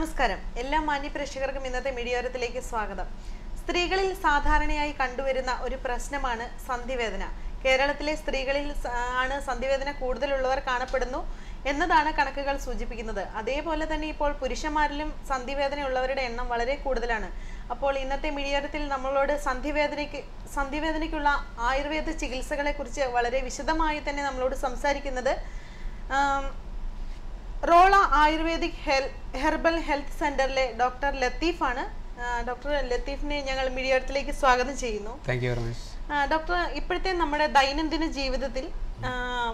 നമസ്കാരം എല്ലാ മാന്യ പ്രേക്ഷകർക്കും ഇന്നത്തെ മീഡിയോരത്തിലേക്ക് സ്വാഗതം സ്ത്രീകളിൽ സാധാരണയായി കണ്ടുവരുന്ന ഒരു പ്രശ്നമാണ് സന്ധിവേദന കേരളത്തിലെ സ്ത്രീകളിൽ സ- ആണ് സന്ധിവേദന കൂടുതലുള്ളവർ കാണപ്പെടുന്നു എന്നതാണ് കണക്കുകൾ സൂചിപ്പിക്കുന്നത് അതേപോലെ തന്നെ ഇപ്പോൾ പുരുഷന്മാരിലും സന്ധിവേദനയുള്ളവരുടെ എണ്ണം വളരെ കൂടുതലാണ് അപ്പോൾ ഇന്നത്തെ മീഡിയോരത്തിൽ നമ്മളോട് സന്ധിവേദനയ്ക്ക് സന്ധിവേദനയ്ക്കുള്ള ആയുർവേദ ചികിത്സകളെ കുറിച്ച് വളരെ വിശദമായി തന്നെ നമ്മളോട് സംസാരിക്കുന്നത് ആം, റോള ആയുർവേദിക് ഹെൽ ഹെർബൽ ഹെൽത്ത് സെന്ററിലെ ഡോക്ടർ ലത്തീഫാണ് ആ, ഡോക്ടർ ലത്തീഫിനെ ഞങ്ങൾ മീഡിയത്തിലേക്ക് സ്വാഗതം ചെയ്യുന്നു താങ്ക് യു വെരി മച്ച് ആ, ഡോക്ടർ ഇപ്പോഴത്തെ നമ്മുടെ ദൈനംദിന ജീവിതത്തിൽ ആ,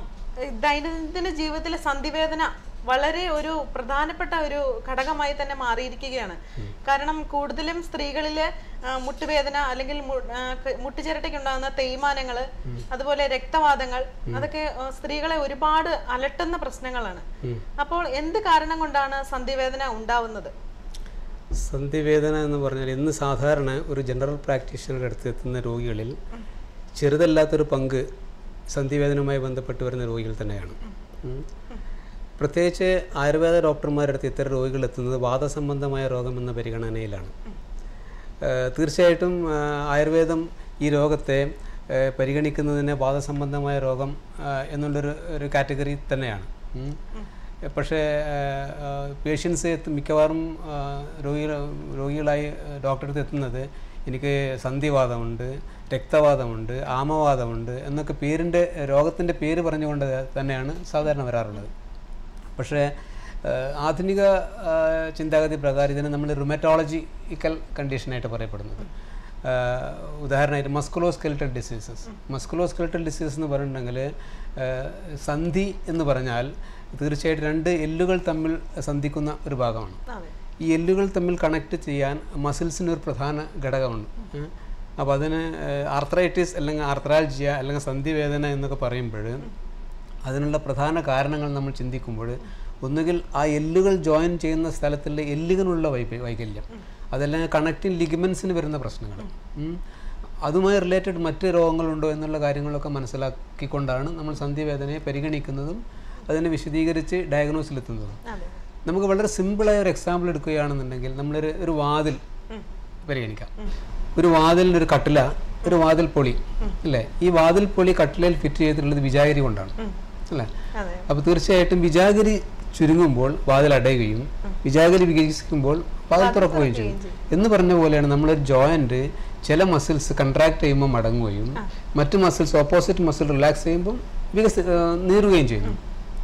ദൈനംദിന ജീവിതത്തിലെ സന്ധിവേദന വളരെ ഒരു പ്രധാനപ്പെട്ട ഒരു ഘടകമായി തന്നെ മാറിയിരിക്കുകയാണ് കാരണം കൂടുതലും സ്ത്രീകളിലെ ആ, മുട്ടുവേദന അല്ലെങ്കിൽ മു- ആ, ക- മുട്ടുചിരട്ടയ്ക്കുണ്ടാകുന്ന തേയ്മാനങ്ങൾ അതുപോലെ രക്തവാദങ്ങൾ അതൊക്കെ ആ, സ്ത്രീകളെ ഒരുപാട് അലട്ടുന്ന പ്രശ്നങ്ങളാണ് അപ്പോൾ എന്ത് കാരണം കൊണ്ടാണ് സന്ധിവേദന ഉണ്ടാവുന്നത് സന്ധിവേദന എന്ന് പറഞ്ഞാൽ ഇന്ന് സാധാരണ ഒരു ജനറൽ പ്രാക്ടീഷണറുടെ അടുത്ത് എത്തുന്ന രോഗികളിൽ ചെറുതല്ലാത്തൊരു പങ്ക് സന്ധിവേദനയുമായി ബന്ധപ്പെട്ട് വരുന്ന രോഗികൾ തന്നെയാണ് ഉം. പ്രത്യേകിച്ച് ആയുർവേദ ഡോക്ടർമാരുടെ അടുത്ത് ഇത്തരം രോഗികൾ എത്തുന്നത് വാദസംബന്ധമായ രോഗം എന്ന പരിഗണനയിലാണ് ഏഹ് തീർച്ചയായിട്ടും ആഹ് ആയുർവേദം ഈ രോഗത്തെ ഏഹ് പരിഗണിക്കുന്നതിന് വാദസംബന്ധമായ രോഗം ആഹ് എന്നുള്ളൊരു ഒരു കാറ്റഗറി തന്നെയാണ് ഉം. പക്ഷേ പേഷ്യൻസ് മിക്കവാറും ആഹ് രോഗികൾ രോഗികളായി ഡോക്ടറെ അടുത്ത് എത്തുന്നത് എനിക്ക് സന്ധിവാദമുണ്ട് രക്തവാദമുണ്ട് ആമവാദമുണ്ട് എന്നൊക്കെ പേരിൻ്റെ രോഗത്തിൻ്റെ പേര് പറഞ്ഞുകൊണ്ട് തന്നെയാണ് സാധാരണ വരാറുള്ളത് പക്ഷേ ആഹ് ആധുനിക ആഹ് ചിന്താഗതി പ്രകാരം ഇതിനെ നമ്മൾ റുമറ്റോളജിക്കൽ കണ്ടീഷനായിട്ട് പറയപ്പെടുന്നത് ആഹ് ഉദാഹരണമായിട്ട് മസ്കുലോസ്കെൽറ്റൽ ഡിസീസസ് മസ്കുലോസ്കെൽറ്റൽ ഡിസീസ് എന്ന് പറഞ്ഞിട്ടുണ്ടെങ്കിൽ ആഹ് സന്ധി എന്ന് പറഞ്ഞാൽ തീർച്ചയായിട്ടും രണ്ട് എല്ലുകൾ തമ്മിൽ സന്ധിക്കുന്ന ഒരു ഭാഗമാണ് അതെ ഈ എല്ലുകൾ തമ്മിൽ കണക്ട് ചെയ്യാൻ മസിൽസിന് ഒരു പ്രധാന ഘടകമുണ്ട് അപ്പോൾ അതിന് ആർത്രൈറ്റിസ് അല്ലെങ്കിൽ ആർത്രൈൽജിയ അല്ലെങ്കിൽ സന്ധിവേദന എന്നൊക്കെ പറയുമ്പോൾ അതിനുള്ള പ്രധാന കാരണങ്ങൾ നമ്മൾ ചിന്തിക്കുമ്പോൾ ഒന്നുകിൽ ആ എല്ലുകൾ ജോയിൻ ചെയ്യുന്ന സ്ഥലത്തുള്ള എല്ലുകളുള്ള വൈക വൈകല്യം അതല്ലെങ്കിൽ കണക്റ്റിംഗ് ലിഗമെൻസിന് വരുന്ന പ്രശ്നങ്ങൾ ഉം. അതുമായി റിലേറ്റഡ് മറ്റ് രോഗങ്ങളുണ്ടോ എന്നുള്ള കാര്യങ്ങളൊക്കെ മനസ്സിലാക്കിക്കൊണ്ടാണ് നമ്മൾ സന്ധിവേദനയെ പരിഗണിക്കുന്നതും അതിനെ വിശദീകരിച്ച് ഡയഗ്നോസിലെത്തുന്നതും അതെ നമുക്ക് വളരെ സിമ്പിളായ ഒരു എക്സാമ്പിൾ എടുക്കുകയാണെന്നുണ്ടെങ്കിൽ നമ്മളൊരു ഒരു വാതിൽ പരിഗണിക്കാം ഒരു വാതിലിന് ഒരു കട്ടില ഒരു വാതിൽ പൊളി അല്ലേ ഈ വാതിൽ പൊളി കട്ടിലയിൽ ഫിറ്റ് ചെയ്തിട്ടുള്ളത് വിജാഗിരി കൊണ്ടാണ് അല്ലേ അതെ അപ്പോൾ തീർച്ചയായിട്ടും വിജാഗിരി ചുരുങ്ങുമ്പോൾ വാതിൽ അടയുകയും വിജാഗിരി വികസിക്കുമ്പോൾ വാതിൽ തുറക്കുകയും ചെയ്യും എന്ന് പറഞ്ഞ പോലെയാണ് നമ്മളൊരു ജോയിന്റ് ചില മസിൽസ് കൺട്രാക്ട് ചെയ്യുമ്പോൾ മടങ്ങുകയും മറ്റു മസിൽസ് ഓപ്പോസിറ്റ് മസിൽ റിലാക്സ് ചെയ്യുമ്പോൾ വികസി ആ, നീറുകയും ചെയ്യുന്നു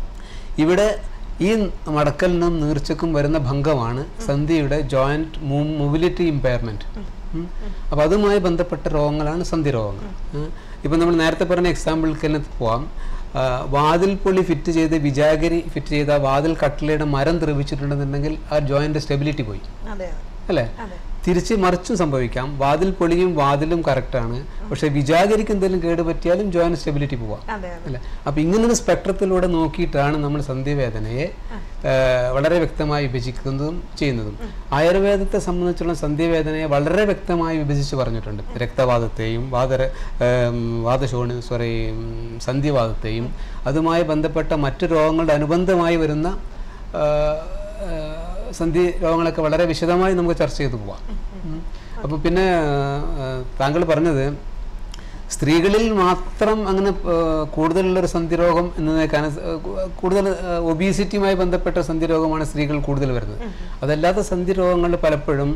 ഇവിടെ ഈ മടക്കലിനും നീർച്ചക്കും വരുന്ന ഭംഗമാണ് സന്ധിയുടെ ജോയിന്റ് മൊബിലിറ്റി ഇമ്പയർമെന്റ് അപ്പോൾ അതുമായി ബന്ധപ്പെട്ട രോഗങ്ങളാണ് സന്ധി രോഗങ്ങൾ ഇപ്പം നമ്മൾ നേരത്തെ പറഞ്ഞ എക്സാമ്പിൾക്ക് തന്നെ പോവാം ആ, വാതിൽ പൊളി ഫിറ്റ് ചെയ്ത് വിജാഗരി ഫിറ്റ് ചെയ്ത വാതിൽ കട്ടിലയുടെ മരം ദ്രവിച്ചിട്ടുണ്ടെന്നുണ്ടെങ്കിൽ ആ ജോയിന്റ് സ്റ്റെബിലിറ്റി പോയി അതെ അല്ലേ അതെ തിരിച്ച് മറിച്ചും സംഭവിക്കാം വാതിൽ പൊളിയും വാതിലും കറക്റ്റാണ് പക്ഷേ വിജാഗരിക്ക് എന്തെങ്കിലും കേട് പറ്റിയാലും ജോയിന്റ് സ്റ്റെബിലിറ്റി പോവാം അതെ അതെ അല്ലേ അപ്പം ഇങ്ങനൊരു സ്പെക്ട്രത്തിലൂടെ നോക്കിയിട്ടാണ് നമ്മൾ സന്ധിവേദനയെ ആ, വളരെ വ്യക്തമായി വിഭജിക്കുന്നതും ചെയ്യുന്നതും ആയുർവേദത്തെ സംബന്ധിച്ചുള്ള സന്ധിവേദനയെ വളരെ വ്യക്തമായി വിഭജിച്ച് പറഞ്ഞിട്ടുണ്ട് രക്തവാദത്തെയും വാദ വാദശോണി സോറി സന്ധിവാദത്തെയും അതുമായി ബന്ധപ്പെട്ട മറ്റു രോഗങ്ങളുടെ അനുബന്ധമായി വരുന്ന ആ, ആ, സന്ധി രോഗങ്ങളൊക്കെ വളരെ വിശദമായി നമുക്ക് ചർച്ച ചെയ്തു പോവാം അപ്പോൾ പിന്നെ ആ, താങ്കൾ പറഞ്ഞത് സ്ത്രീകളിൽ മാത്രം അങ്ങനെ ഏഹ്, കൂടുതലുള്ളൊരു സന്ധിരോഗം എന്നതിനേക്കാണ് കൂടുതൽ ഒബീസിറ്റിയുമായി ബന്ധപ്പെട്ട സന്ധിരോഗമാണ് സ്ത്രീകൾ കൂടുതൽ വരുന്നത് അതല്ലാത്ത സന്ധിരോഗങ്ങൾ പലപ്പോഴും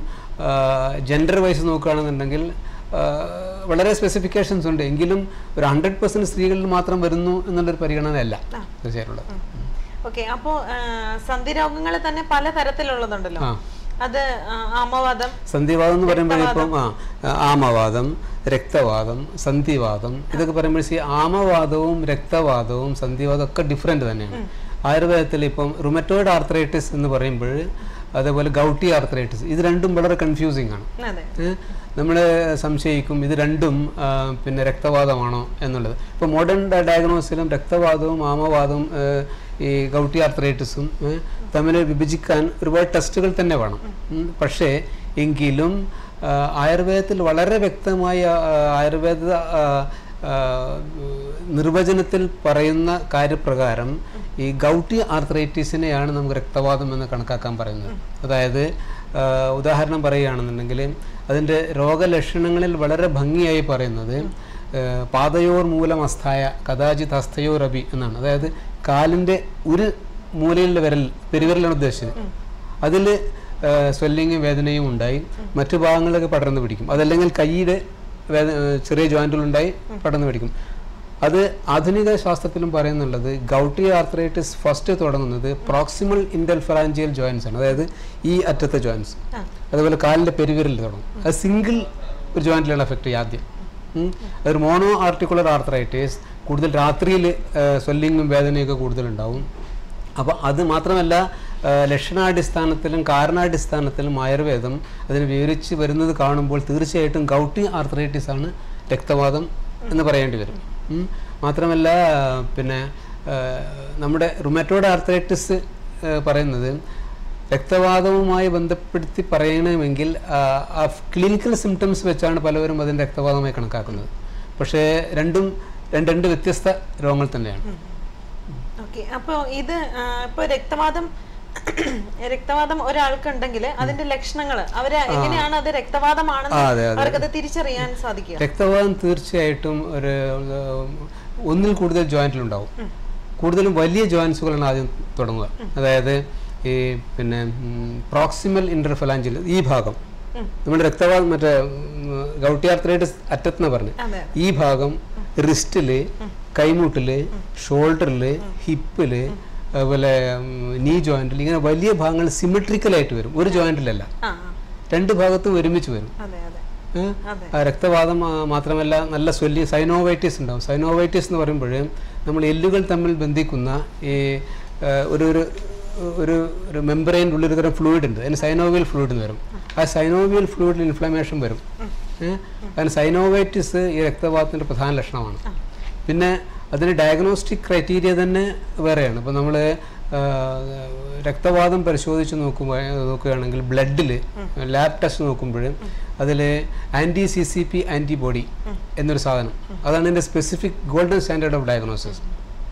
ജെൻഡർ വൈസ് നോക്കുകയാണെന്നുണ്ടെങ്കിൽ ആഹ്, വളരെ സ്പെസിഫിക്കേഷൻസ് ഉണ്ട് എങ്കിലും ഒരു ഹൺഡ്രഡ് പെർസെൻറ്റ് സ്ത്രീകളിൽ മാത്രം വരുന്നു എന്നുള്ളൊരു പരിഗണനയല്ല തീർച്ചയായിട്ടുള്ളത് ഓക്കെ അപ്പോ സന്ധി രോഗങ്ങൾ തന്നെ പല തരത്തിലുള്ളതുണ്ടല്ലോ ആ അത് ആ, ആമവാദം സന്ധിവാദം എന്ന് പറയുമ്പോൾ ഇപ്പം ആ ആമവാദം രക്തവാദം സന്ധിവാദം ഇതൊക്കെ പറയുമ്പോൾ ഈ ആമവാദവും രക്തവാദവും സന്ധിവാദവും ഒക്കെ ഡിഫറെൻ്റ് തന്നെയാണ് ആയുർവേദത്തിൽ ഇപ്പം റുമറ്റോയിഡ് ആർത്രൈറ്റിസ് എന്ന് പറയുമ്പോൾ അതേപോലെ ഗൗട്ടി ആർത്രൈറ്റിസ് ഇത് രണ്ടും വളരെ കൺഫ്യൂസിങ് ആണ് അതെ നമ്മൾ സംശയിക്കും ഇത് രണ്ടും ആ, പിന്നെ രക്തവാദമാണോ എന്നുള്ളത് ഇപ്പോൾ മോഡേൺ ഡയഗ്നോസിലും രക്തവാദവും ആമവാദവും ആ, ഈ ഗൗട്ടി ആർത്രൈറ്റിസും ആ, തമ്മിൽ വിഭജിക്കാൻ ഒരുപാട് ടെസ്റ്റുകൾ തന്നെ വേണം ഉം. പക്ഷേ എങ്കിലും ആ, ആയുർവേദത്തിൽ വളരെ വ്യക്തമായ ആ, ആയുർവേദ ആ, ആ, നിർവചനത്തിൽ പറയുന്ന കാര്യപ്രകാരം ഈ ഗൗട്ടി ആർത്രൈറ്റിസിനെയാണ് നമുക്ക് രക്തവാദം എന്ന് കണക്കാക്കാൻ പറയുന്നത് അതായത് ആ, ഉദാഹരണം പറയുകയാണെന്നുണ്ടെങ്കിൽ അതിൻ്റെ രോഗലക്ഷണങ്ങളിൽ വളരെ ഭംഗിയായി പറയുന്നത് ആ, പാതയോർ മൂലം അസ്ഥായ കഥാചിത് ഹസ്തയോർ അഭി എന്നാണ് അതായത് കാലിൻ്റെ ഒരു മൂലയിലെ വിരൽ പെരുവിരലാണ് ഉദ്ദേശിച്ചത് അതിൽ സ്വെല്ലിങ്ങും വേദനയും ഉണ്ടായി മറ്റു ഭാഗങ്ങളിലൊക്കെ പടർന്നു പിടിക്കും അതല്ലെങ്കിൽ കൈയുടെ വേദ ഏഹ് ചെറിയ ജോയിൻറ്റുകളുണ്ടായി പടർന്നു പിടിക്കും അത് ആധുനിക ശാസ്ത്രത്തിലും പറയുന്നുള്ളത് ഗൗട്ടി ആർത്രൈറ്റിസ് ഫസ്റ്റ് തുടങ്ങുന്നത് പ്രോക്സിമൽ ഇൻഡൽഫറാഞ്ചിയൽ ജോയിൻസ് ആണ് അതായത് ഈ അറ്റത്തെ ജോയിൻസ് ആ. അതുപോലെ കാലിൻ്റെ പെരുവിരൽ തുടങ്ങും അത് സിംഗിൾ ഒരു ജോയിൻറ്റിലാണ് എഫക്റ്റ് ചെയ്യുക ആദ്യം ഉം. അതൊരു മോണോ ആർട്ടിക്കുലർ ആർത്രൈറ്റിസ് കൂടുതൽ രാത്രിയിൽ സ്വെല്ലിങ്ങും വേദനയൊക്കെ കൂടുതലുണ്ടാവും അപ്പോൾ അത് മാത്രമല്ല ആ, ലക്ഷണാടിസ്ഥാനത്തിലും കാരണാടിസ്ഥാനത്തിലും ആയുർവേദം അതിനെ വിവരിച്ച് വരുന്നത് കാണുമ്പോൾ തീർച്ചയായിട്ടും ഗൗട്ടി ആർത്രൈറ്റിസ് ആണ് രക്തവാദം എന്ന് പറയേണ്ടി വരും ഉം. മാത്രമല്ല ആ, പിന്നെ ആ, നമ്മുടെ റുമറ്റോഡ് ആർത്രൈറ്റിസ് ആ, പറയുന്നത് രക്തവാദവുമായി ബന്ധപ്പെടുത്തി പറയണമെങ്കിൽ ആ, ആ ക്ലിനിക്കൽ സിംറ്റംസ് വെച്ചാണ് പലവരും അതിൻ്റെ രക്തവാദമായി കണക്കാക്കുന്നത് പക്ഷേ രണ്ടും രണ്ട് രണ്ട് വ്യത്യസ്ത രോഗങ്ങൾ തന്നെയാണ് ഓക്കെ അപ്പോൾ ഇത് ആ, ഇപ്പൊ രക്തവാദം രക്തവാദം ഒരാൾക്ക് ഉണ്ടെങ്കിൽ അതിന്റെ ലക്ഷണങ്ങൾ അവര് എങ്ങനെയാണ് അത് രക്തവാദമാണെന്ന് ആ, അതെ, അതെ. അവർക്കത് തിരിച്ചറിയാൻ സാധിക്കുക രക്തവാദം തീർച്ചയായിട്ടും ഒരു ഏഹ്, ഒന്നിൽ കൂടുതൽ ജോയിന്റിലുണ്ടാവും കൂടുതലും വലിയ ജോയിൻസുകളാണ് ആദ്യം തുടങ്ങുക അതായത് ഈ പിന്നെ പ്രോക്സിമൽ ഇന്റർഫലാഞ്ചിൽ ഈ ഭാഗം ഉം. നമ്മുടെ രക്തവാദം മറ്റേ ഗൗട്ടി ആർത്രൈറ്റിസ് അറ്റത്തെന്ന് പറഞ്ഞു അതെ ഈ ഭാഗം റിസ്റ്റില് കൈമുട്ടില് ഷോൾഡറില് ഹിപ്പില് അതുപോലെ നീ ജോയിന്റിൽ ഇങ്ങനെ വലിയ ഭാഗങ്ങൾ സിമെട്രിക്കലായിട്ട് വരും ഒരു ജോയിന്റിലല്ല ആ ആ. രണ്ട് ഭാഗത്തും ഒരുമിച്ച് വരും അതെ അതെ ഏ? അതെ ആ രക്തവാദം ആ, മാത്രമല്ല നല്ല സ്വല്ലി സൈനോവൈറ്റിസ് ഉണ്ടാവും സൈനോവൈറ്റിസ് എന്ന് പറയുമ്പോൾ നമ്മൾ എല്ലുകൾ തമ്മിൽ ബന്ധിക്കുന്ന ഈ ആ, ഒരു ഒരു ഒരു ഒരു മെമ്പറൈൻ്റെ ഉള്ളിൽ ഒരു തരം ഫ്ലൂയിഡ് ഉണ്ട് അതിന് സൈനോവിയൽ ഫ്ലൂയിഡ് എന്ന് വരും ആ സൈനോവിയൽ ഫ്ലൂയിഡിൽ ഇൻഫ്ലമേഷൻ വരും ഏഹ് കാരണം സൈനോവൈറ്റിസ് ഈ രക്തവാദത്തിൻ്റെ പ്രധാന ലക്ഷണമാണ് പിന്നെ അതിന് ഡയഗ്നോസ്റ്റിക് ക്രൈറ്റീരിയ തന്നെ വേറെയാണ് ഇപ്പോൾ നമ്മൾ രക്തവാദം പരിശോധിച്ച് നോക്കുമ്പോൾ നോക്കുകയാണെങ്കിൽ ബ്ലഡിൽ ലാബ് ടെസ്റ്റ് നോക്കുമ്പോൾ അതിൽ anti C C P antibody എന്നൊരു സാധനം അതാണ് ഇതിൻ്റെ specific golden standard of diagnosis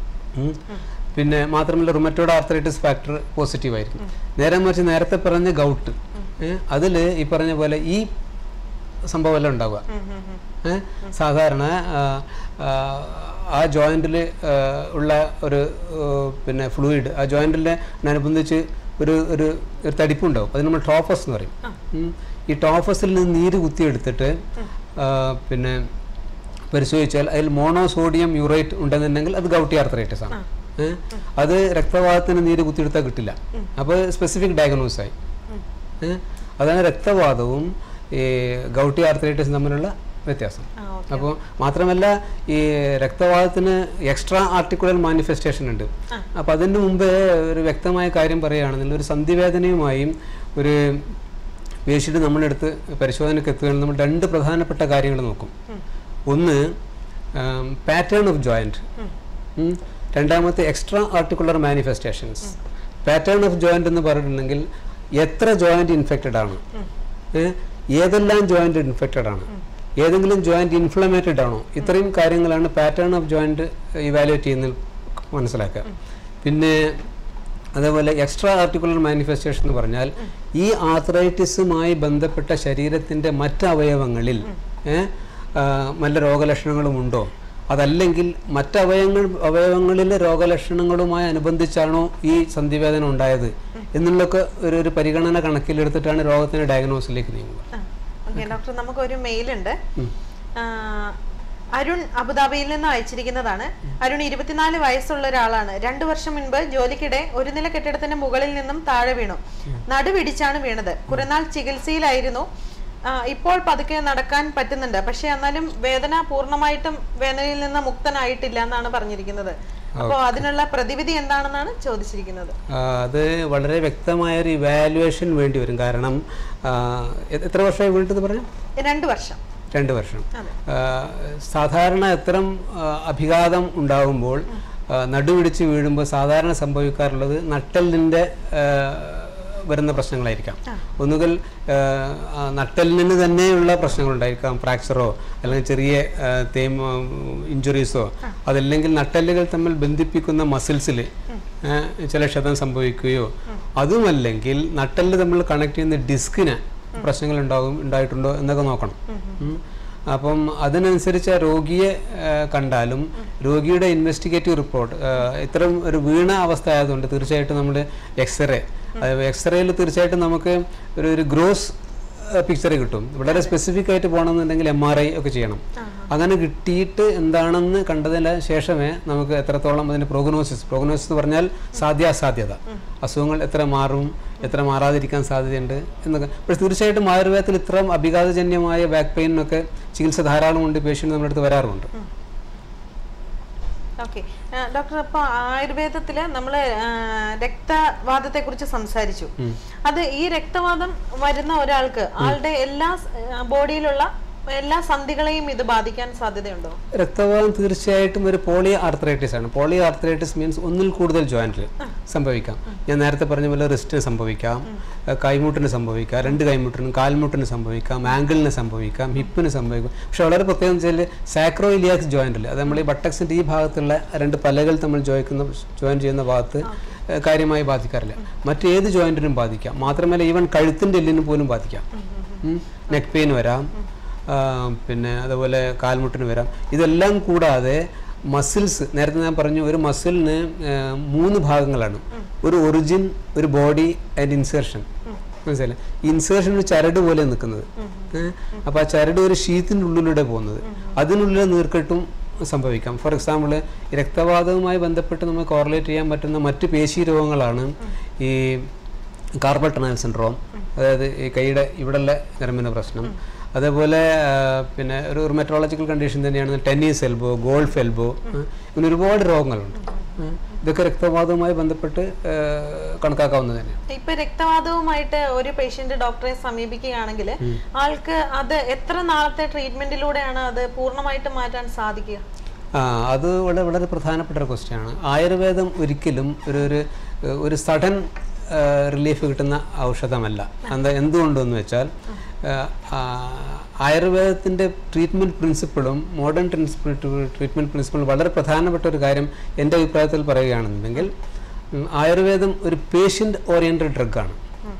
പിന്നെ മാത്രമല്ല റുമറ്റോഡ് ആർത്രൈറ്റിസ് ഫാക്ടർ പോസിറ്റീവ് ആയിരിക്കും നേരെ മറിച്ച് നേരത്തെ പറഞ്ഞ ഗൗട്ട് അതിൽ ഈ പറഞ്ഞ പോലെ ഈ സംഭവമല്ല ഉണ്ടാവുക ഉം, ഉം, ഉം. ഏ? സാധാരണ ആ, ആ, ആ ജോയിന്റിൽ ഉള്ള ഒരു ഏ, പിന്നെ ഫ്ലൂയിഡ് ആ ജോയിന്റിനെ അനുബന്ധിച്ച് ഒരു ഒരു ഒരു തടിപ്പുണ്ടാവും അത് നമ്മൾ ടോഫസ് എന്ന് പറയും ഉം. ഈ ടോഫസിൽ നിന്ന് നീര് കുത്തിയെടുത്തിട്ട് ആ, പിന്നെ പരിശോധിച്ചാൽ അതിൽ മോണോസോഡിയം യൂറേറ്റ് ഉണ്ടെന്നുണ്ടെങ്കിൽ അത് ഗൗട്ടി ആർത്രൈറ്റിസ് ആണ് ഏ? അത് രക്തവാദത്തിന് നീര് കുത്തിയെടുത്താൽ കിട്ടില്ല അപ്പോൾ സ്പെസിഫിക് ഡയഗ്നോസായി ഏ? അതാണ് രക്തവാദവും ഈ ഗൗട്ടി ആർത്രൈറ്റിസും തമ്മിലുള്ള വ്യത്യാസം ആ, ഓക്കെ. അപ്പോൾ മാത്രമല്ല ഈ രക്തവാദത്തിന് എക്സ്ട്രാ ആർട്ടിക്കുലർ മാനിഫെസ്റ്റേഷൻ ഉണ്ട് അപ്പോൾ അതിന് മുമ്പേ ഒരു വ്യക്തമായ കാര്യം പറയുകയാണെന്നുണ്ടെങ്കിൽ ഒരു സന്ധിവേദനയുമായും ഒരു പേഷ്യൻ്റ് നമ്മളെടുത്ത് പരിശോധനയ്ക്ക് എത്തുകയാണെങ്കിൽ നമ്മൾ രണ്ട് പ്രധാനപ്പെട്ട കാര്യങ്ങൾ നോക്കും ഒന്ന് പാറ്റേൺ ഓഫ് ജോയിൻറ്റ് രണ്ടാമത്തെ extra articular manifestations pattern of joint എന്ന് പറഞ്ഞിട്ടുണ്ടെങ്കിൽ എത്ര ജോയിന്റ് ഇൻഫെക്റ്റഡ് ആണ് ഏ? ഏതെല്ലാം ജോയിന്റ് ഇൻഫെക്റ്റഡ് ആണ് ഏതെങ്കിലും ജോയിന്റ് ഇൻഫ്ലമേറ്റഡ് ആണോ ഇത്രയും കാര്യങ്ങളാണ് പാറ്റേൺ ഓഫ് ജോയിന്റ് ഇവാലുവേറ്റ് ചെയ്യുന്നതിൽ മനസ്സിലാക്കുക പിന്നെ അതേപോലെ എക്സ്ട്രാ ആർട്ടിക്കുലർ മാനിഫെസ്റ്റേഷൻ എന്ന് പറഞ്ഞാൽ ഈ ആർത്രൈറ്റിസുമായി ബന്ധപ്പെട്ട ശരീരത്തിൻ്റെ മറ്റ് അവയവങ്ങളിൽ ഏ, ആ, വല്ല രോഗലക്ഷണങ്ങളും ഉണ്ടോ അതല്ലെങ്കിൽ മറ്റ് അവയവങ്ങൾ അവയവങ്ങളിലെ രോഗലക്ഷണങ്ങളുമായി അനുബന്ധിച്ചാണോ ഈ സന്ധിവേദന ഉണ്ടായത് എന്നുള്ളൊക്കെ ഒരു ഒരു പരിഗണന കണക്കിലെടുത്തിട്ടാണ് രോഗത്തിൻ്റെ ഡയഗ്നോസിലേക്ക് നീങ്ങുക ആ, ഓക്കെ ഡോക്ടർ നമുക്കൊരു മെയിൽ ഉണ്ട് ആ, അരുൺ അബുദാബിയിൽ നിന്ന് അയച്ചിരിക്കുന്നതാണ് അരുൺ ഇരുപത്തിനാല് വയസ്സുള്ള ഒരാളാണ് രണ്ടു വർഷം മുൻപ് ജോലിക്കിടെ ഒരു നില കെട്ടിടത്തിന്റെ മുകളിൽ നിന്നും താഴെ വീണു നടുവിടിച്ചാണ് വീണത് കുറെനാൾ ചികിത്സയിലായിരുന്നു ആ, ഇപ്പോൾ പതുക്കെ നടക്കാൻ പറ്റുന്നുണ്ട് പക്ഷെ എന്നാലും വേദന പൂർണ്ണമായിട്ടും വേദനയിൽ നിന്ന് മുക്തനായിട്ടില്ല എന്നാണ് പറഞ്ഞിരിക്കുന്നത് അപ്പോൾ അതിനുള്ള പ്രതിവിധി എന്താണെന്നാണ് ചോദിച്ചിരിക്കുന്നത് ആ, അത് വളരെ വ്യക്തമായ ഒരു ഇവാലുവേഷൻ വേണ്ടി വരും കാരണം ആ, എ- എത്ര വർഷമായി വീണിട്ടത് പറഞ്ഞു രണ്ടു വർഷം രണ്ട് വർഷം അതെ. ആ, സാധാരണ ഇത്തരം ആ, അഭിഘാതം ഉണ്ടാകുമ്പോൾ ആ, നടുവിടിച്ച് വീഴുമ്പോൾ സാധാരണ സംഭവിക്കാറുള്ളത് നട്ടലിൻ്റെ വരുന്ന പ്രശ്നങ്ങളായിരിക്കാം ഒന്നുകിൽ ആ, ആ, നട്ടെല്ലിന് തന്നെയുള്ള പ്രശ്നങ്ങളുണ്ടായിരിക്കാം ഫ്രാക്ചറോ അല്ലെങ്കിൽ ചെറിയ ആ, തേയ്മ ഇഞ്ചുറീസോ അതല്ലെങ്കിൽ നട്ടെല്ലുകൾ തമ്മിൽ ബന്ധിപ്പിക്കുന്ന മസിൽസിൽ ചില ക്ഷതം സംഭവിക്കുകയോ അതുമല്ലെങ്കിൽ നട്ടെല്ല് തമ്മിൽ കണക്ട് ചെയ്യുന്ന ഡിസ്കിന് പ്രശ്നങ്ങൾ ഉണ്ടാകും ഉണ്ടായിട്ടുണ്ടോ എന്നൊക്കെ നോക്കണം ഉം. അപ്പം അതിനനുസരിച്ച് ആ രോഗിയെ ആ, കണ്ടാലും രോഗിയുടെ ഇൻവെസ്റ്റിഗേറ്റീവ് റിപ്പോർട്ട് ഇത്തരം ഒരു വീണ അവസ്ഥ ആയതുകൊണ്ട് തീർച്ചയായിട്ടും നമ്മൾ എക്സ്റേ എക്സ്റേയിൽ തീർച്ചയായിട്ടും നമുക്ക് ഒരു ഒരു ഗ്രോസ് പിക്ചർ കിട്ടും വളരെ സ്പെസിഫിക് ആയിട്ട് പോകണമെന്നുണ്ടെങ്കിൽ എം ആർ ഐ ഒക്കെ ചെയ്യണം അങ്ങനെ കിട്ടിയിട്ട് എന്താണെന്ന് കണ്ടതിന് ശേഷമേ നമുക്ക് എത്രത്തോളം അതിൻ്റെ പ്രോഗ്നോസിസ് പ്രോഗ്നോസിസ് എന്ന് പറഞ്ഞാൽ സാധ്യാസാധ്യത അസുഖങ്ങൾ എത്ര മാറും എത്ര മാറാതിരിക്കാൻ സാധ്യതയുണ്ട് എന്നൊക്കെ പക്ഷേ തീർച്ചയായിട്ടും ആയുർവേദത്തിൽ ഇത്രയും അഭിഘാതജന്യമായ ബാക്ക് പെയിനൊക്കെ ചികിത്സ ധാരാളം ഉണ്ട് പേഷ്യൻ്റ് നമ്മുടെ അടുത്ത് വരാറുണ്ട് ഓക്കെ ഡോക്ടർ അപ്പോൾ ആയുർവേദത്തില് നമ്മൾ രക്തവാദത്തെ കുറിച്ച് സംസാരിച്ചു അത് ഈ രക്തവാദം വരുന്ന ഒരാൾക്ക് ആളുടെ എല്ലാ ബോഡിയിലുള്ള എല്ലാ സന്ധികളെയും ഇത് ബാധിക്കാൻ സാധ്യതയുണ്ടോ രക്തവാദം തീർച്ചയായിട്ടും ഒരു പോളി ആർത്രൈറ്റിസ് ആണ് പോളി ആർത്രൈറ്റിസ് മീൻസ് ഒന്നിൽ കൂടുതൽ ജോയിന്റിൽ സംഭവിക്കാം ഞാൻ നേരത്തെ പറഞ്ഞ പോലെ റിസ്റ്റിന് സംഭവിക്കാം ഏഹ് കൈമുട്ടിന് സംഭവിക്കാം രണ്ട് കൈമുട്ടിനും കാൽമുട്ടിന് സംഭവിക്കാം ആംഗിളിന് സംഭവിക്കാം ഹിപ്പിന് സംഭവിക്കാം പക്ഷെ വളരെ പ്രത്യേകം വെച്ചാൽ സാക്രോ ഇലിയാക്സ് ജോയിന്റിൽ അത് നമ്മൾ ഈ ബട്ടക്സിൻ്റെ ഈ ഭാഗത്തുള്ള രണ്ട് പലകൾ തമ്മിൽ ജോയിക്കുന്ന ജോയിൻ ചെയ്യുന്ന ഭാഗത്ത് ഏഹ് കാര്യമായി ബാധിക്കാറില്ല മറ്റേത് ജോയിന്റിനും ബാധിക്കാം മാത്രമല്ല ഈവൻ കഴുത്തിൻ്റെ എല്ലിന് പോലും ബാധിക്കാം നെക്ക് പെയിൻ വരാം ആ, പിന്നെ അതുപോലെ കാൽമുട്ടിന് വരാം ഇതെല്ലാം കൂടാതെ മസിൽസ് നേരത്തെ ഞാൻ പറഞ്ഞു ഒരു മസിലിന് മൂന്ന് ഭാഗങ്ങളാണ് ഒരു ഒറിജിൻ ഒരു ബോഡി ആൻഡ് ഇൻസേർഷൻ മനസ്സിലായി ഇൻസേർഷൻ ഒരു ചരട് പോലെ നിൽക്കുന്നത് അപ്പോൾ ആ ചരട് ഒരു ഷീത്തിൻ്റെ ഉള്ളിലൂടെ പോകുന്നത് അതിനുള്ളിൽ നീർക്കെട്ടും സംഭവിക്കാം ഫോർ എക്സാമ്പിൾ രക്തവാതവുമായി ബന്ധപ്പെട്ട് നമുക്ക് കോറിലേറ്റ് ചെയ്യാൻ പറ്റുന്ന മറ്റ് പേശി രോഗങ്ങളാണ് ഈ കാർബൽ ടണൽ സിൻഡ്രോം അതായത് ഈ കൈയുടെ ഇവിടെയുള്ള ഞരമ്പിൻ്റെ പ്രശ്നം അതേപോലെ ആ, പിന്നെ ഒരു മെട്രോളജിക്കൽ കണ്ടീഷൻ തന്നെയാണ് ടെന്നീസ് എൽബോ ഗോൾഫ് എൽബോ ഇങ്ങനെ ഒരുപാട് രോഗങ്ങളുണ്ട് ഉം. ഇതൊക്കെ രക്തവാതവുമായി ബന്ധപ്പെട്ട് ആ, കണക്കാക്കാവുന്നത് തന്നെയാണ് ഇപ്പൊ രക്തവാദവുമായിട്ട് ഒരു പേഷ്യന്റ് ഡോക്ടറെ സമീപിക്കുകയാണെങ്കിൽ ആൾക്ക് അത് എത്ര നാളത്തെ ട്രീറ്റ്മെന്റിലൂടെയാണ് അത് പൂർണ്ണമായിട്ട് മാറ്റാൻ സാധിക്കുക ആ അത് വളരെ വളരെ പ്രധാനപ്പെട്ട ഒരു ക്വസ്റ്റ്യൻ ആണ് ആയുർവേദം ഒരിക്കലും ഒരു ഒരു ഒരു സഡൻ റിലീഫ് കിട്ടുന്ന ഔഷധമല്ല എന്താ എന്തുകൊണ്ടെന്ന് വെച്ചാൽ ആ, ആയുർവേദത്തിൻ്റെ ട്രീറ്റ്മെൻറ്റ് പ്രിൻസിപ്പിളും മോഡേൺ ട്രീറ്റ്മെൻറ്റ് പ്രിൻസിപ്പിളും വളരെ പ്രധാനപ്പെട്ട ഒരു കാര്യം എൻ്റെ അഭിപ്രായത്തിൽ പറയുകയാണെന്നുണ്ടെങ്കിൽ ഉം, ആയുർവേദം ഒരു പേഷ്യൻ്റ് ഓറിയൻറ്റഡ് ഡ്രഗാണ്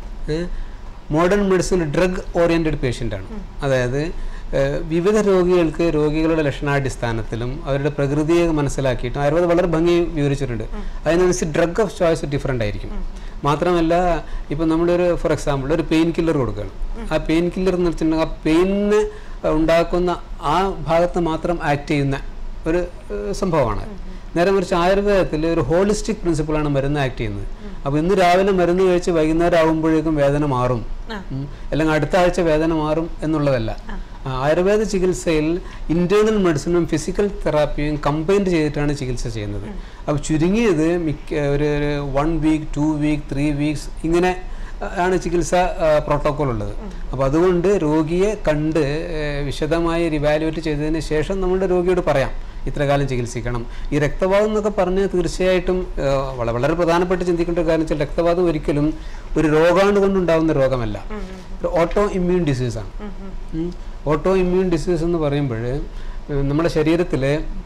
മോഡേൺ മെഡിസിൻ ഡ്രഗ് ഓറിയൻറ്റഡ് പേഷ്യൻ്റാണ് അതായത് ഏഹ്, വിവിധ രോഗികൾക്ക് രോഗികളുടെ ലക്ഷണാടിസ്ഥാനത്തിലും അവരുടെ പ്രകൃതിയെ മനസ്സിലാക്കിയിട്ടും ആയുർവേദം വളരെ ഭംഗി വിവരിച്ചിട്ടുണ്ട് അതിനനുസരിച്ച് ഡ്രഗ് ഓഫ് ചോയ്സ് ഡിഫറെൻ്റ് ആയിരിക്കും മാത്രമല്ല ഇപ്പം നമ്മളൊരു ഫോർ എക്സാമ്പിൾ ഒരു പെയിൻ കില്ലർ കൊടുക്കുകയാണ് ആ പെയിൻ കില്ലർ എന്ന് വെച്ചിട്ടുണ്ടെങ്കിൽ ആ പെയിനിന് ഉണ്ടാക്കുന്ന ആ ഭാഗത്ത് മാത്രം ആക്ട് ചെയ്യുന്ന ഒരു ഏഹ്, സംഭവമാണ് നേരെ മറിച്ച് ആയുർവേദത്തിൽ ഒരു ഹോളിസ്റ്റിക് പ്രിൻസിപ്പിളാണ് മരുന്ന് ആക്ട് ചെയ്യുന്നത് അപ്പോൾ ഇന്ന് രാവിലെ മരുന്ന് കഴിച്ച് വൈകുന്നേരം ആകുമ്പോഴേക്കും വേദന മാറും ഉം. അല്ലെങ്കിൽ അടുത്ത ആഴ്ച വേദന മാറും എന്നുള്ളതല്ല ആ, ആയുർവേദ ചികിത്സയിൽ ഇന്റേണൽ മെഡിസിനും ഫിസിക്കൽ തെറാപ്പിയും കമ്പൈൻഡ് ചെയ്തിട്ടാണ് ചികിത്സ ചെയ്യുന്നത് അപ്പോൾ ചുരുങ്ങിയത് മിക്ക ഒരു one week two week three weeks ഇങ്ങനെ ആ, ആണ് ചികിത്സ പ്രോട്ടോകോൾ ഉള്ളത് അപ്പോൾ അതുകൊണ്ട് രോഗിയെ കണ്ട് ഏ, വിശദമായി റിവാലുവേറ്റ് ചെയ്തതിന് ശേഷം നമ്മുടെ രോഗിയോട് പറയാം ഇത്ര കാലം ചികിത്സിക്കണം ഈ രക്തവാദം എന്നൊക്കെ പറഞ്ഞ് തീർച്ചയായിട്ടും ആ, വള- വളരെ പ്രധാനപ്പെട്ട് ചിന്തിക്കേണ്ട ഒരു കാര്യം വെച്ചാൽ രക്തവാദം ഒരിക്കലും ഒരു രോഗാണു കൊണ്ടുണ്ടാകുന്ന രോഗമല്ല ഒരു ഓട്ടോ ഇമ്മ്യൂൺ ഡിസീസാണ് ഓട്ടോ ഇമ്മ്യൂൺ ഡിസീസ് എന്ന് പറയുമ്പോൾ നമ്മുടെ ശരീരത്തിൽ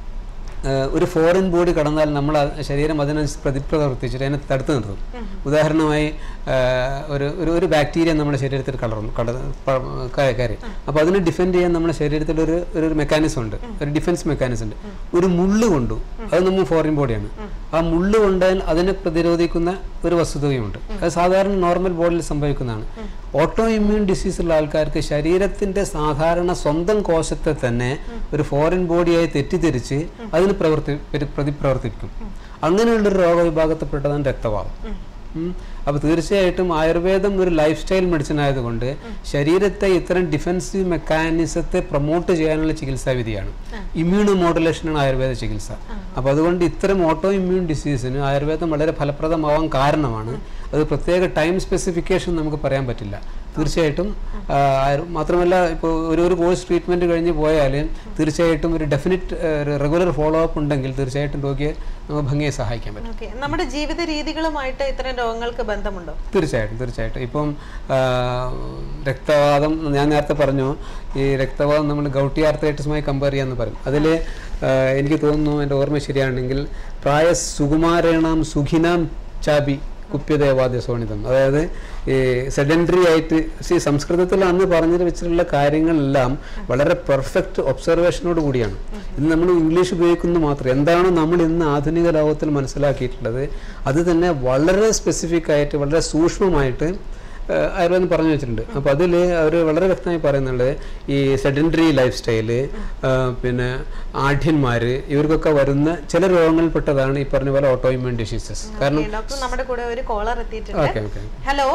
ഒരു ഫോറിൻ ബോഡി കടന്നാൽ നമ്മൾ ആ ശരീരം അതിനനുസരിച്ച് പ്രതിപ്രവർത്തിച്ചിട്ട് അതിനെ തടുത്തു നിർത്തും ഉദാഹരണമായി ആ, ഒരു ഒരു ഒരു ബാക്ടീരിയ നമ്മുടെ ശരീരത്തിൽ കടർന്നു കട പ- കയ- കയറി അപ്പോൾ അതിനെ ഡിഫെൻഡ് ചെയ്യാൻ നമ്മുടെ ശരീരത്തിൽ ഒരു ഒരു മെക്കാനിസം ഉണ്ട് ഒരു ഡിഫൻസ് മെക്കാനിസം ഉണ്ട് ഒരു മുള്ള് കൊണ്ടു അത് നമ്മൾ ഫോറിൻ ബോഡിയാണ് ആ മുള്ള് കൊണ്ടാൽ അതിനെ പ്രതിരോധിക്കുന്ന ഒരു വസ്തുതയുമുണ്ട് അത് സാധാരണ നോർമൽ ബോഡിയിൽ സംഭവിക്കുന്നതാണ് ഓട്ടോ ഇമ്മ്യൂൺ ഡിസീസ് ഉള്ള ആൾക്കാർക്ക് ശരീരത്തിന്റെ സാധാരണ സ്വന്തം കോശത്തെ തന്നെ ഒരു ഫോറിൻ ബോഡിയായി തെറ്റിദ്ധരിച്ച് അതിന് പ്രവർത്തി പരി- പ്രതിപ്രവർത്തിക്കും അങ്ങനെയുള്ളൊരു രോഗവിഭാഗത്തിൽപ്പെട്ടതാണ് രക്തവാദം ഉം. അപ്പോൾ തീർച്ചയായിട്ടും ആയുർവേദം ഒരു ലൈഫ് സ്റ്റൈൽ മെഡിസിൻ ആയതുകൊണ്ട് ശരീരത്തെ ഇത്തരം ഡിഫെൻസീവ് മെക്കാനിസത്തെ പ്രൊമോട്ട് ചെയ്യാനുള്ള ചികിത്സാ വിധിയാണ് ഇമ്മ്യൂണോ മോഡുലേഷനാണ് ആയുർവേദ ചികിത്സ അപ്പോൾ അതുകൊണ്ട് ഇത്തരം ഓട്ടോ ഇമ്മ്യൂൺ ഡിസീസിന് ആയുർവേദം വളരെ ഫലപ്രദമാവാൻ കാരണമാണ് അത് പ്രത്യേക ടൈം സ്പെസിഫിക്കേഷൻ നമുക്ക് പറയാൻ പറ്റില്ല തീർച്ചയായിട്ടും ആ, ആയുർ- മാത്രമല്ല ഇപ്പോൾ ഒരു ഒരു കോഴ്സ് ട്രീറ്റ്മെൻറ്റ് കഴിഞ്ഞ് പോയാൽ തീർച്ചയായിട്ടും ഒരു ഡെഫിനിറ്റ് റെഗുലർ ഫോളോ അപ്പ് ഉണ്ടെങ്കിൽ തീർച്ചയായിട്ടും രോഗിയെ നമുക്ക് ഭംഗിയെ സഹായിക്കാൻ പറ്റും ഓക്കെ നമ്മുടെ ജീവിത രീതികളുമായിട്ട് ഇത്തരം രോഗങ്ങൾക്ക് ബന്ധമുണ്ടോ തീർച്ചയായിട്ടും തീർച്ചയായിട്ടും ഇപ്പം ആ, രക്തവാദം ഞാൻ നേരത്തെ പറഞ്ഞു ഈ രക്തവാദം നമ്മൾ ഗൗട്ടി ആർത്തൈറ്റിസുമായി കമ്പയർ ചെയ്യാന്ന് പറയും അതിൽ എനിക്ക് തോന്നുന്നു എൻ്റെ ഓർമ്മ ശരിയാണെങ്കിൽ പ്രായ സുകുമാരേണാം സുഖിനാം ചാബി കുപ്യദേവാദ്യ സോണിതം അതായത് ഈ സെഡൻഡറി ആയിട്ട് സി സംസ്കൃതത്തിൽ അന്ന് പറഞ്ഞു വെച്ചിട്ടുള്ള കാര്യങ്ങളെല്ലാം വളരെ പെർഫെക്റ്റ് ഒബ്സർവേഷനോട് കൂടിയാണ് ഇന്ന് നമ്മൾ ഇംഗ്ലീഷ് ഉപയോഗിക്കുന്നു മാത്രം എന്താണോ നമ്മൾ ഇന്ന് ആധുനിക ലോകത്തിൽ മനസ്സിലാക്കിയിട്ടുള്ളത് അത് തന്നെ വളരെ സ്പെസിഫിക് ആയിട്ട് വളരെ സൂക്ഷ്മമായിട്ട് ഏഹ് ആയുർവേദം പറഞ്ഞു വെച്ചിട്ടുണ്ട് അപ്പോൾ അതിൽ അവർ വളരെ വ്യക്തമായി പറയുന്നുണ്ട് ഈ സെഡൻഡറി ലൈഫ് സ്റ്റൈല് പിന്നെ ആഢ്യന്മാർ ഇവർക്കൊക്കെ വരുന്ന ചില രോഗങ്ങളിൽപ്പെട്ടതാണ് ഈ പറഞ്ഞ പോലെ ഓട്ടോയിമ്യൂൺ ഡിസീസസ് കാരണം ഓക്കേ, ഡോക്ടർ നമ്മുടെ കൂടെ ഒരു കോളർ എത്തിയിട്ടുണ്ട് okay okay hello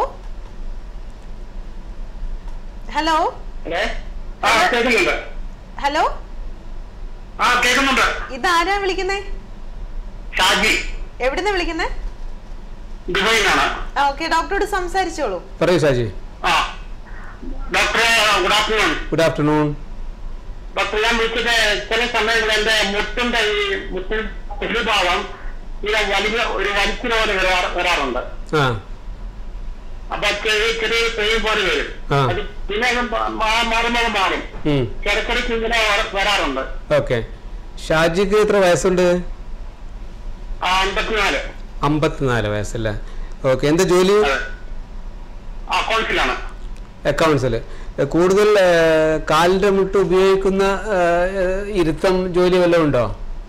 hello hello ആ കേൾക്കുന്നുണ്ട് ഹലോ ആ കേൾക്കുന്നുണ്ട് ഇതാരാ വിളിക്കുന്നേ ഷാജി എവിടുന്ന് വിളിക്കുന്നേ ദുബൈയിലാണ് ആ ഓക്കെ ഡോക്ടറോട് സംസാരിച്ചോളൂ പറയൂ ഷാജി ആ ഡോക്ടറെ good afternoon good afternoon doctor ഞാൻ വിളിച്ചത് ചില സമയങ്ങളിൽ എന്റെ മുട്ടിന്റെ ഈ മുട്ടിൽ ഒരു ഭാഗം ഇങ്ങനെ വലിയ ഒരു വലിക്കുന്ന പോലെ വരാ- വരാറുണ്ട് ആ അപ്പൊ ചെറിയ ചെറിയ പെയിൻ പോലെ വരും ആ. അത് പിന്നെ അത് മാ- മാ- മാറുമ്പോൾ മാറും ഉം. ചിലക്കിടയ്ക്ക് ഇങ്ങനെ വര- വരാറുണ്ട് ഓക്കെ ഷാജിക്ക് എത്ര വയസ്സുണ്ട് ആ അമ്പത്തിനാല് അമ്പത്തിനാല് വയസ്സല്ലേ ഓക്കെ എന്താ ജോലി അതെ ആ കൗൺസിലാണ് അക്കൗണ്ട്സിൽ കൂടുതൽ ഏഹ്, കാലിന്റെ മുട്ട് ഉപയോഗിക്കുന്ന ഏഹ്, ഇരുത്തം ജോലി വല്ലതും ഉണ്ടോ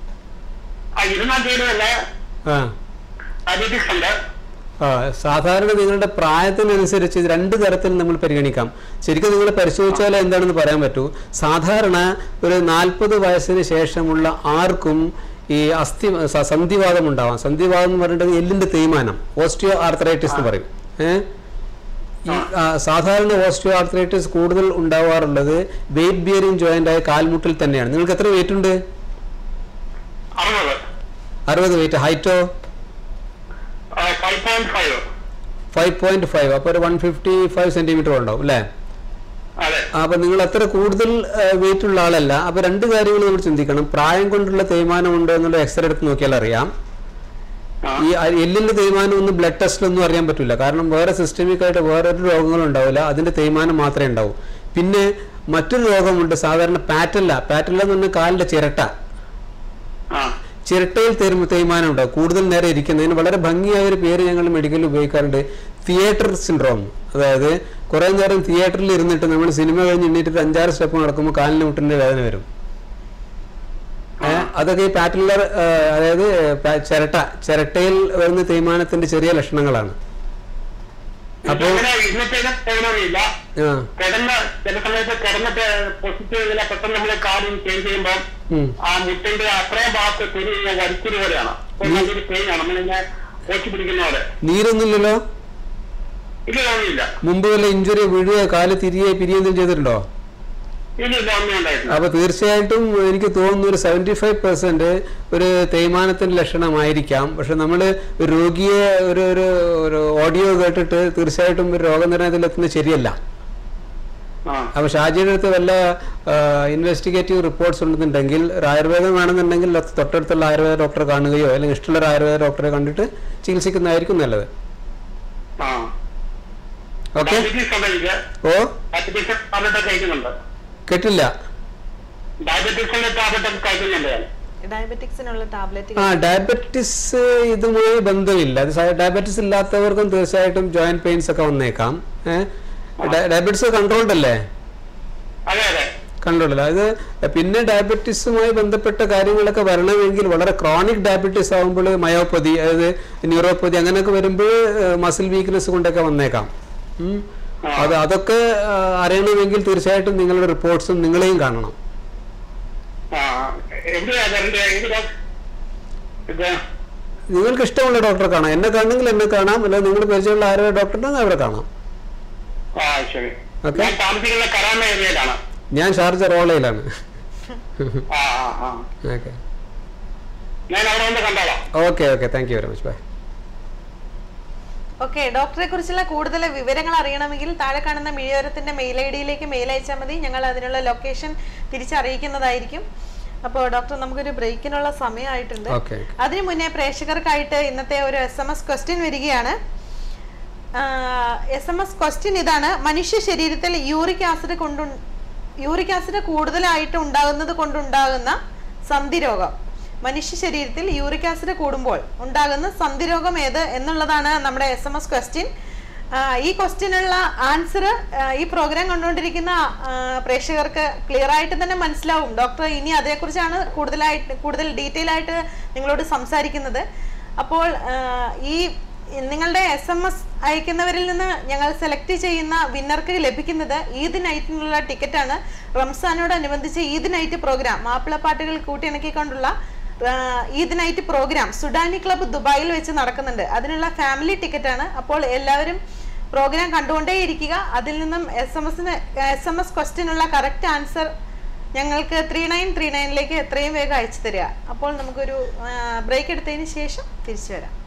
ആ ഇരുന്നാ ജോലിയല്ല ആ ഡയബറ്റീസ് ഉണ്ട് ആ, സാധാരണ നിങ്ങളുടെ പ്രായത്തിനനുസരിച്ച് ഇത് രണ്ട് തരത്തിൽ നമ്മൾ പരിഗണിക്കാം ശരിക്കും നിങ്ങൾ പരിശോധിച്ചാൽ എന്താണെന്ന് പറയാൻ പറ്റൂ സാധാരണ ഒരു നാൽപ്പത് വയസ്സിന് ശേഷമുള്ള ആർക്കും ഈ അസ്ഥി സ- സന്ധിവാദം ഉണ്ടാവാം സന്ധിവാദം എന്ന് പറയുന്നത് എല്ലിന്റെ തേയ്മാനം ഓസ്റ്റിയോ ആർത്രൈറ്റിസ് എന്ന് പറയും ഏഹ് ഈ ആ, സാധാരണ ഓസ്റ്റിയോ ആർത്രൈറ്റിസ് കൂടുതൽ ഉണ്ടാവാറുള്ളത് വെയിറ്റ് ബിയറിംഗ് ജോയിന്റ് ആയ കാൽമുട്ടിൽ തന്നെയാണ് നിങ്ങൾക്ക് എത്ര വെയിറ്റ് ഉണ്ട് അറുപത് അറുപത് വെയിറ്റ് ഹൈറ്റോ five point five five point five അപ്പോൾ ഒരു വൺ ഫിഫ്റ്റി ഫൈവ് സെന്റിമീറ്റർ ഉണ്ടാവും അല്ലേ അതെ അപ്പൊ നിങ്ങൾ അത്ര കൂടുതൽ വെയിറ്റ് ഉള്ള ആളല്ല അപ്പൊ രണ്ട് കാര്യങ്ങൾ നമ്മൾ ചിന്തിക്കണം പ്രായം കൊണ്ടുള്ള തേയ്മാനം ഉണ്ടോ എന്നുള്ള എക്സ്റേ എടുത്ത് നോക്കിയാൽ അറിയാം ആ. ഈ അ- എല്ലിന്റെ തേയ്മാനം ഒന്നും ബ്ലഡ് ടെസ്റ്റിലൊന്നും അറിയാൻ പറ്റില്ല കാരണം വേറെ സിസ്റ്റമിക് ആയിട്ട് വേറെ ഒരു രോഗങ്ങളും ഉണ്ടാവില്ല അതിന്റെ തേയ്മാനം മാത്രമേ ഉണ്ടാവൂ പിന്നെ മറ്റൊരു രോഗമുണ്ട് സാധാരണ പാറ്റല്ല പാറ്റല്ല എന്ന് പറഞ്ഞാൽ കാലിന്റെ ചിരട്ട ആ ചിരട്ടയിൽ തേരുമ്പോ തേയ്മാനം ഉണ്ടാവും കൂടുതൽ നേരം ഇരിക്കുന്നതിന് വളരെ ഭംഗിയായ ഒരു പേര് ഞങ്ങൾ മെഡിക്കലിൽ ഉപയോഗിക്കാറുണ്ട് തിയേറ്റർ സിൻഡ്രോം അതായത് കുറെ നേരം തിയേറ്ററിൽ ഇരുന്നിട്ട് നമ്മൾ സിനിമ കഴിഞ്ഞ് എണ്ണീറ്റ് ഒരു അഞ്ചാറ് സ്റ്റെപ്പ് നടക്കുമ്പോൾ കാലിന് മുട്ടിന്റെ വേദന വരും ഏ, അതൊക്കെ ഈ പാറ്റുലർ അതായത് പ- ചിരട്ട ചിരട്ടയിൽ വരുന്ന തേയ്മാനത്തിന്റെ ചെറിയ ലക്ഷണങ്ങളാണ് അപ്പോ ഇങ്ങനെ ഇരുന്നിട്ട് ചെയ്യണമെന്നില്ല ആ കിടന്ന് ചില സമയത്ത് കിടന്നിട്ട് പൊസിറ്റീവ് ഇങ്ങനെ പെട്ടെന്ന് നമ്മൾ കാര്യം ചേഞ്ച് ചെയ്യുമ്പോൾ ഉം. ആ മുട്ടിന്റെ അത്രയും ഭാഗത്ത് തുരി വലിക്കുരു പോലെയാണ് അപ്പോൾ അതൊരു പെയിനാണ് നമ്മളിങ്ങനെ കോച്ച് പിടിക്കുന്ന പോലെ നീരൊന്നുമില്ലല്ലോ ഇത് തോന്നിയില്ല മുമ്പ് വല്ല ഇഞ്ചുറി വീഴുകയോ കാല് തിരികെ പിരിയെന്തും ചെയ്തിട്ടുണ്ടോ ഇല്ല ഇല്ല ഒന്നും ഉണ്ടായിട്ടില്ല അപ്പൊ തീർച്ചയായിട്ടും എനിക്ക് തോന്നുന്നു ഒരു സെവൻറ്റി ഫൈവ് പെർസെന്റ് ഒരു തേയ്മാനത്തിന്റെ ലക്ഷണമായിരിക്കാം പക്ഷെ നമ്മൾ രോഗിയെ ഒരു ഒരു ഒരു ഓഡിയോ കേട്ടിട്ട് തീർച്ചയായിട്ടും ഒരു രോഗനിർണയത്തിൽ എത്തുന്നത് ശരിയല്ല ആ അപ്പൊ ഷാജിയുടെ അടുത്ത് വല്ല ഇൻവെസ്റ്റിഗേറ്റീവ് റിപ്പോർട്ട്സ് ഉണ്ടെന്നുണ്ടെങ്കിൽ ഒരു ആയുർവേദം വേണമെന്നുണ്ടെങ്കിൽ അത് തൊട്ടടുത്തുള്ള ആയുർവേദ ഡോക്ടറെ കാണുകയോ അല്ലെങ്കിൽ ഇഷ്ടമുള്ള ഒരു ആയുർവേദ ഡോക്ടറെ കണ്ടിട്ട് ചികിത്സിക്കുന്നതായിരിക്കും നല്ലത് ആ ഓക്കെ ഡയബറ്റീസ് ഉണ്ട് എനിക്ക് ഓ ഡയബറ്റീസ് ടാബ്ലറ്റ് കഴിക്കുന്നുണ്ട് കേട്ടില്ല ഡയബറ്റീസിന്റെ ടാബ്ലറ്റ് കഴിക്കുന്നുണ്ട് ഞാൻ ഡയബറ്റിക്സിനുള്ള ടാബ്ലറ്റ് ആ ഡയബറ്റിസ് ഇതുമായി ബന്ധമില്ല അത് സ- ഡയബറ്റിസ് ഇല്ലാത്തവർക്കും തീർച്ചയായിട്ടും ജോയിന്റ് പെയിൻസ് ഒക്കെ വന്നേക്കാം ഏഹ് ഡയബറ്റിസ് കൺട്രോൾഡ് അല്ലേ അതെ അതെ കൺട്രോൾഡ് അത് പിന്നെ ഡയബറ്റിസുമായി ബന്ധപ്പെട്ട കാര്യങ്ങളൊക്കെ വരണമെങ്കിൽ വളരെ ക്രോണിക് ഡയബറ്റിസ് ആകുമ്പോൾ മയോപ്പതി അതായത് ന്യൂറോപ്പതി അങ്ങനെയൊക്കെ വരുമ്പോൾ മസിൽ വീക്ക്നെസ് കൊണ്ടൊക്കെ വന്നേക്കാം ഉം. അത് അതൊക്കെ ആ, അറിയണമെങ്കിൽ തീർച്ചയായിട്ടും നിങ്ങളുടെ റിപ്പോർട്ട്സും നിങ്ങളെയും കാണണം ആ എവിടെയാ വരണ്ടേ ഏത് ഡോക്ടർ ഇത് നിങ്ങൾക്ക് ഇഷ്ടമുള്ള ഡോക്ടറെ കാണാം എന്നെ കാണണമെങ്കിൽ എന്നെ കാണാം അല്ലെങ്കിൽ നിങ്ങൾ പരിചയമുള്ള ആരുടെ ഡോക്ടറിനെ അവരെ കാണാം ആ ശരി ഓക്കെ ഞാൻ താമസിക്കുന്ന കരാമ ഏരിയയിലാണ് ഞാൻ ഷാർജ റോളയിലാണ് ആ ആ ആ ഓക്കെ ഞാൻ അവിടെ വന്ന് കണ്ടോളാം okay okay thank you very much bye okay ഡോക്ടറെ കുറിച്ചുള്ള കൂടുതൽ വിവരങ്ങൾ അറിയണമെങ്കിൽ താഴെ കാണുന്ന മിഴിയോരത്തിന്റെ മെയിൽ ഐ ഡിയിലേക്ക് മെയിൽ അയച്ചാൽ മതി ഞങ്ങൾ അതിനുള്ള ലൊക്കേഷൻ തിരിച്ചറിയിക്കുന്നതായിരിക്കും അപ്പോൾ ഡോക്ടർ നമുക്കൊരു ബ്രേക്കിനുള്ള സമയമായിട്ടുണ്ട് ഓക്കെ അതിനു മുന്നേ പ്രേക്ഷകർക്കായിട്ട് ഇന്നത്തെ ഒരു എസ് എം എസ് ക്വസ്റ്റ്യൻ വരികയാണ് എസ് എം എസ് ക്വസ്റ്റ്യൻ ഇതാണ് മനുഷ്യ ശരീരത്തിൽ യൂറിക് ആസിഡ് കൊണ്ടു യൂറിക് ആസിഡ് കൂടുതലായിട്ട് ഉണ്ടാകുന്നത് കൊണ്ടുണ്ടാകുന്ന സന്ധിരോഗം മനുഷ്യ ശരീരത്തിൽ യൂറിക് ആസിഡ് കൂടുമ്പോൾ ഉണ്ടാകുന്ന സന്ധിരോഗം ഏത് എന്നുള്ളതാണ് നമ്മുടെ എസ് എം എസ് ക്വസ്റ്റ്യൻ ഈ ക്വസ്റ്റ്യനുള്ള ആൻസർ ഈ പ്രോഗ്രാം കണ്ടുകൊണ്ടിരിക്കുന്ന ആ, പ്രേക്ഷകർക്ക് ക്ലിയർ ആയിട്ട് തന്നെ മനസ്സിലാവും ഡോക്ടർ ഇനി അതേക്കുറിച്ചാണ് കൂടുതലായിട്ട് കൂടുതൽ ഡീറ്റെയിൽ ആയിട്ട് നിങ്ങളോട് സംസാരിക്കുന്നത് അപ്പോൾ ആ, ഈ നിങ്ങളുടെ എസ് എം എസ് അയക്കുന്നവരിൽ നിന്ന് ഞങ്ങൾ സെലക്ട് ചെയ്യുന്ന വിന്നർക്ക് ലഭിക്കുന്നത് ഈദ് നൈറ്റിനുള്ള ടിക്കറ്റാണ് റംസാനോടനുബന്ധിച്ച് ഈദ് നൈറ്റ് പ്രോഗ്രാം മാപ്പിളപ്പാട്ടുകൾ കൂട്ടിയിണക്കിക്കൊണ്ടുള്ള ആ, Eid night programme Sudani club ദുബായിൽ വെച്ച് നടക്കുന്നുണ്ട് അതിനുള്ള ഫാമിലി ടിക്കറ്റാണ് അപ്പോൾ എല്ലാവരും പ്രോഗ്രാം കണ്ടുകൊണ്ടേയിരിക്കുക അതിൽ നിന്നും എസ് എം എസിന് എസ് എം എസ് ക്വസ്റ്റ്യനുള്ള കറക്റ്റ് ആൻസർ ഞങ്ങൾക്ക് ത്രീ നയൻ ത്രീ നയനിലേക്ക് എത്രയും വേഗം അയച്ചു തരിക അപ്പോൾ നമുക്കൊരു ബ്രേക്ക് എടുത്തതിന് ശേഷം തിരിച്ചു വരാം